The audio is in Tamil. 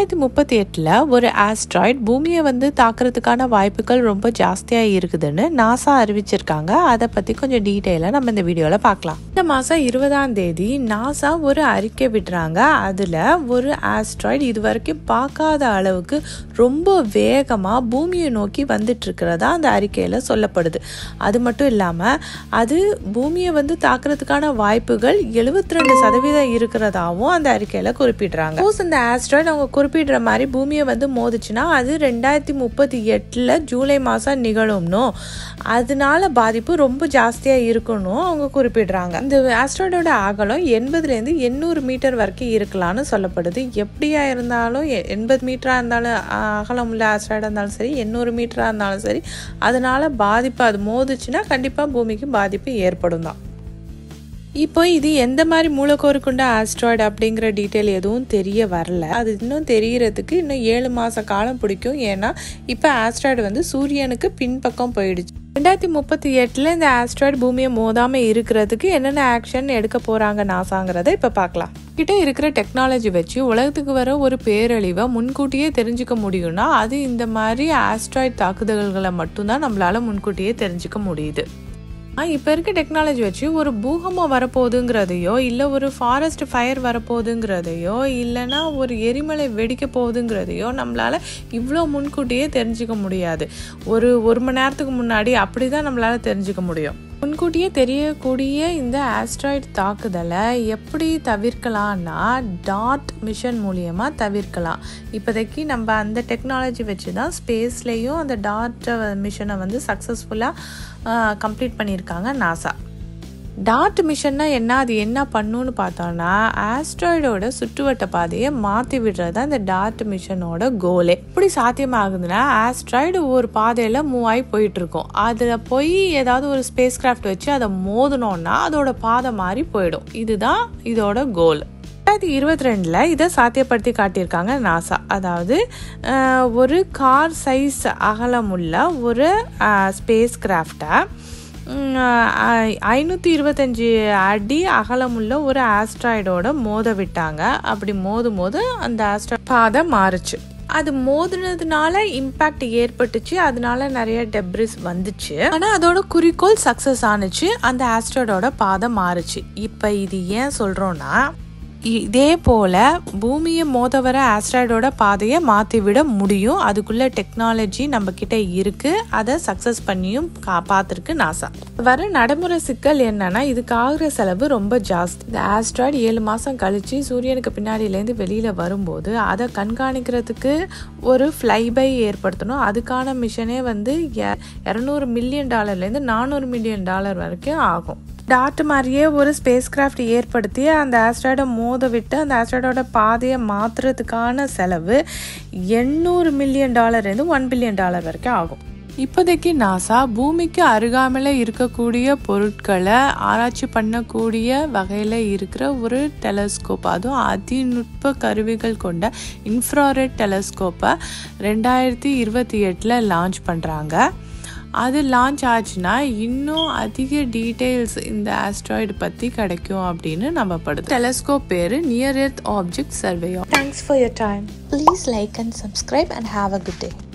ரெண்டாயிரத்தி முப்பத்தி எட்டில் ஒரு ஆஸ்ட்ராய்ட் பூமியை வந்து தாக்குறதுக்கான வாய்ப்புகள் ரொம்ப ஜாஸ்தியாக இருக்குதுன்னு நாசா அறிவிச்சிருக்காங்க அதை பற்றி கொஞ்சம் டீட்டெயிலாக நம்ம இந்த வீடியோவில் பார்க்கலாம் இந்த மாதம் இருபதாம் தேதி நாசா ஒரு அறிக்கை விடுறாங்க அதில் ஒரு ஆஸ்ட்ராய்டு இது வரைக்கும் பார்க்காத அளவுக்கு ரொம்ப வேகமாக பூமியை நோக்கி வந்துட்டு இருக்கிறதா அந்த அறிக்கையில் சொல்லப்படுது அது மட்டும் இல்லாமல் அது பூமியை வந்து தாக்குறதுக்கான வாய்ப்புகள் எழுபத்தி ரெண்டு சதவீதம் இருக்கிறதாவும் அந்த அறிக்கையில் குறிப்பிடுறாங்க சப்போஸ் இந்த ஆஸ்ட்ராய்டு அவங்க குறிப்பிடுற மாதிரி பூமியை வந்து மோதுச்சுன்னா அது ரெண்டாயிரத்தி முப்பத்தி எட்டில் ஜூலை மாதம் நிகழும்னோ அதனால பாதிப்பு ரொம்ப ஜாஸ்தியாக இருக்கணும் அவங்க குறிப்பிடுறாங்க இந்த ஆஸ்ட்ராய்டோட அகலம் எண்பதுலேருந்து எண்ணூறு மீட்டர் வரைக்கும் இருக்கலாம்னு சொல்லப்படுது எப்படியா இருந்தாலும் எ- எண்பது மீட்டராக இருந்தாலும் அஹ், அகலம் உள்ள ஆஸ்ட்ராய்டாக இருந்தாலும் சரி எண்ணூறு மீட்டராக இருந்தாலும் சரி அதனால பாதிப்பு அது மோதுச்சுன்னா கண்டிப்பாக பூமிக்கு பாதிப்பு ஏற்படும் தான் இப்போ இது எந்த மாதிரி மூலக்கூறு கொண்ட ஆஸ்ட்ராய்டு அப்படிங்கிற டீட்டெயில் எதுவும் தெரிய வரல அது இன்னும் தெரியறதுக்கு இன்னும் ஏழு மாத காலம் பிடிக்கும் ஏன்னா இப்போ ஆஸ்ட்ராய்டு வந்து சூரியனுக்கு பின்பக்கம் போயிடுச்சு ரெண்டாயிரத்தி முப்பத்தி எட்டில் இந்த ஆஸ்ட்ராய்டு பூமியை மோதாமல் இருக்கிறதுக்கு என்னென்ன ஆக்ஷன் எடுக்க போகிறாங்க நாசாங்கிறத இப்போ பார்க்கலாம் கிட்ட இருக்கிற டெக்னாலஜி வச்சு உலகத்துக்கு வர ஒரு பேரழிவை முன்கூட்டியே தெரிஞ்சுக்க முடியும்னா அது இந்த மாதிரி ஆஸ்ட்ராய்டு தாக்குதல்களை மட்டும்தான் நம்மளால முன்கூட்டியே தெரிஞ்சுக்க முடியுது இப்போ இருக்க டெக்னாலஜி வச்சு ஒரு பூகம்பம் வரப்போகுதுங்கிறதையோ இல்லை ஒரு ஃபாரஸ்ட் ஃபயர் வரப்போகுதுங்கிறதையோ இல்லைன்னா ஒரு எரிமலை வெடிக்க போகுதுங்கிறதையோ நம்மளால் இவ்வளோ முன்கூட்டியே தெரிஞ்சுக்க முடியாது ஒரு ஒரு மணி நேரத்துக்கு முன்னாடி அப்படி தான் நம்மளால் தெரிஞ்சுக்க முடியும் முன்கூட்டியே தெரியக்கூடிய இந்த ஆஸ்ட்ராய்டு தாக்குதலை எப்படி தவிர்க்கலாம்னா டாட் மிஷன் மூலியமாக தவிர்க்கலாம் இப்போதைக்கு நம்ம அந்த டெக்னாலஜி வச்சு தான் ஸ்பேஸ்லேயும் அந்த டாட் மிஷனை வந்து சக்ஸஸ்ஃபுல்லாக கம்ப்ளீட் பண்ணியிருக்காங்க நாசா டாட் மிஷன்னா என்ன அது என்ன பண்ணுன்னு பார்த்தோம்னா ஆஸ்ட்ராய்டோட சுற்றுவட்ட பாதையை மாற்றி விடுறது தான் இந்த டாட் மிஷனோட கோலே எப்படி சாத்தியமாகுதுன்னா ஆஸ்ட்ராய்டு ஒரு பாதையில் மூவ் ஆகி போயிட்டு இருக்கும் அதில் போய் ஏதாவது ஒரு ஸ்பேஸ் கிராஃப்ட் வச்சு அதை மோதினோன்னா அதோட பாதை மாறி போயிடும் இதுதான் இதோட கோல் ரெண்டாயிரத்தி இருபத்தி ரெண்டில் இதை சாத்தியப்படுத்தி காட்டியிருக்காங்க நாசா அதாவது அஹ், ஒரு கார் சைஸ் அகலமுள்ள ஒரு ஸ்பேஸ் கிராஃப்டை ஐநூற்றி இருபத்தஞ்சி அடி அகலமுள்ள ஒரு ஆஸ்ட்ராய்டோட மோத விட்டாங்க அப்படி மோதும் போது அந்த ஆஸ்ட்ராய்ட் பாதை மாறுச்சு அது மோதுனதுனால இம்பேக்ட் ஏற்பட்டுச்சு அதனால நிறைய டெப்ரிஸ் வந்துச்சு ஆனா அதோட குறிக்கோள் சக்சஸ் ஆனுச்சு அந்த ஆஸ்ட்ராய்டோட பாதை மாறுச்சு இப்ப இது ஏன் சொல்றோம்னா இதே போல பூமியை மோத வர ஆஸ்ட்ராய்டோட பாதையை மாற்றி விட முடியும் அதுக்குள்ள டெக்னாலஜி நம்ம கிட்ட இருக்கு அதை சக்ஸஸ் பண்ணியும் கா பார்த்துருக்கு நாசா வர நடைமுறை சிக்கல் என்னன்னா இதுக்கு ஆகுற செலவு ரொம்ப ஜாஸ்தி இந்த ஆஸ்ட்ராய்டு ஏழு மாதம் கழிச்சு சூரியனுக்கு பின்னாடியிலேருந்து வெளியில வரும்போது அதை கண்காணிக்கிறதுக்கு ஒரு ஃப்ளைபை ஏற்படுத்தணும் அதுக்கான மிஷனே வந்து இரநூறு மில்லியன் டாலர்லேருந்து நானூறு மில்லியன் டாலர் வரைக்கும் ஆகும் டாட் மாதிரியே ஒரு ஸ்பேஸ் கிராஃப்ட் ஏற்படுத்தி அந்த ஆஸ்ட்ராய்டை மோத விட்டு அந்த ஆஸ்ட்ராய்டோட பாதையை மாற்றுறதுக்கான செலவு எண்ணூறு மில்லியன் டாலர்லேருந்து ஒன் பில்லியன் டாலர் வரைக்கும் ஆகும் இப்போதைக்கு நாசா பூமிக்கு அருகாமையில் இருக்கக்கூடிய பொருட்களை ஆராய்ச்சி பண்ணக்கூடிய வகையில் இருக்கிற ஒரு டெலஸ்கோப் அதுவும் அதிநுட்ப கருவிகள் கொண்ட இன்ஃப்ராரெட் டெலஸ்கோப்பை ரெண்டாயிரத்தி இருபத்தி எட்டில் லான்ச் பண்ணுறாங்க அது லான்ச் ஆச்சுன்னா இன்னும் அதிக டீட்டெயில்ஸ் இந்த ஆஸ்ட்ராய்டு பற்றி கிடைக்கும் அப்படின்னு நம்பப்படுது டெலஸ்கோப் பேர் near earth object survey Thanks for your time. Please like and subscribe and have a good day.